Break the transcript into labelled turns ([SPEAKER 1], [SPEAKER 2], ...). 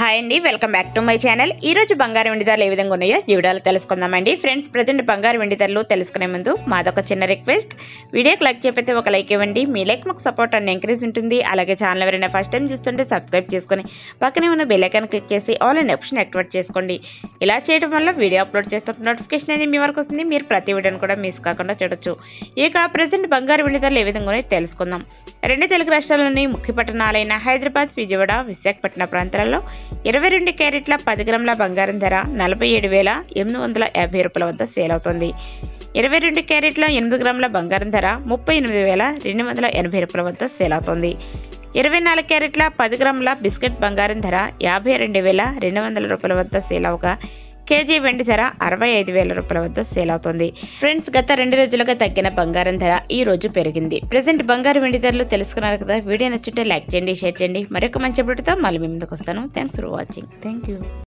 [SPEAKER 1] hi అండి welcome back to my channel ఈ రోజు బంగారు వెండి ధరలు ఏ విధంగా ఉన్నాయో ఈ వీడియోలో తెలుసుకుందామండి ఫ్రెండ్స్ ప్రజెంట్ బంగారు వెండి ధరలు తెలుసుకునే ముందు మాదొక చిన్న రిక్వెస్ట్ వీడియోకి లైక్ చెప్పితే ఒక లైక్ ఇవ్వండి మీ లైక్ మాకు సపోర్ట్ అండ్ ఎంకరేజ్ ఉంటుంది అలాగే ఛానల్ ఎవరైనా ఫస్ట్ టైం చూస్తుంటే సబ్స్క్రైబ్ చేసుకొని పక్కనే ఉన్న బెల్ ఐకాన్ క్లిక్ చేసి ఆల్ అండ్ ఆప్షన్ యాక్టివేట్ చేసుకోండి ఇలా చేయడం వల్ల వీడియో అప్లోడ్ చేస్తున్న నోటిఫికేషన్ అనేది మీ వరకు వస్తుంది మీరు ప్రతి వీడియోని కూడా మిస్ కాకుండా చూడొచ్చు ఇక ప్రజెంట్ బంగారు వెండి ధరలు ఏ విధంగా ఉన్నాయో తెలుసుకుందాం రెండు తెలుగు రాష్ట్రాల్లోని ముఖ్య పట్టణాలైన హైదరాబాద్ విజయవాడ విశాఖపట్నం ప్రాంతాలలో ఇరవై రెండు క్యారెట్ల పది గ్రాముల బంగారం ధర నలభై ఏడు వేల ఎనిమిది వందల యాభై రూపాయల వద్ద సేల్ అవుతుంది ఇరవై రెండు క్యారెట్ల ఎనిమిది గ్రాముల బంగారం ధర ముప్పై ఎనిమిది వేల రెండు వందల ఎనభై రూపాయల వద్ద సేల్ అవుతుంది ఇరవై నాలుగు క్యారెట్ల పది గ్రాముల బిస్కెట్ బంగారం ధర యాభై రెండు వేల రెండు వందల రూపాయల వద్ద సేల్ అవగా కేజీ వెండి ధర అరవై ఐదు వేల రూపాయల వద్ద సేల్ అవుతుంది ఫ్రెండ్స్ గత రెండు రోజులుగా తగ్గిన బంగారం ధర ఈ రోజు పెరిగింది ప్రజెంట్ బంగారు వెండి ధరలు తెలుసుకున్నారు కదా వీడియో నచ్చుంటే లైక్ చేయండి షేర్ చేయండి మరొక మంచి అప్డేట్తో మళ్ళీ మీ ముందుకు వస్తాను thanks for watching thank you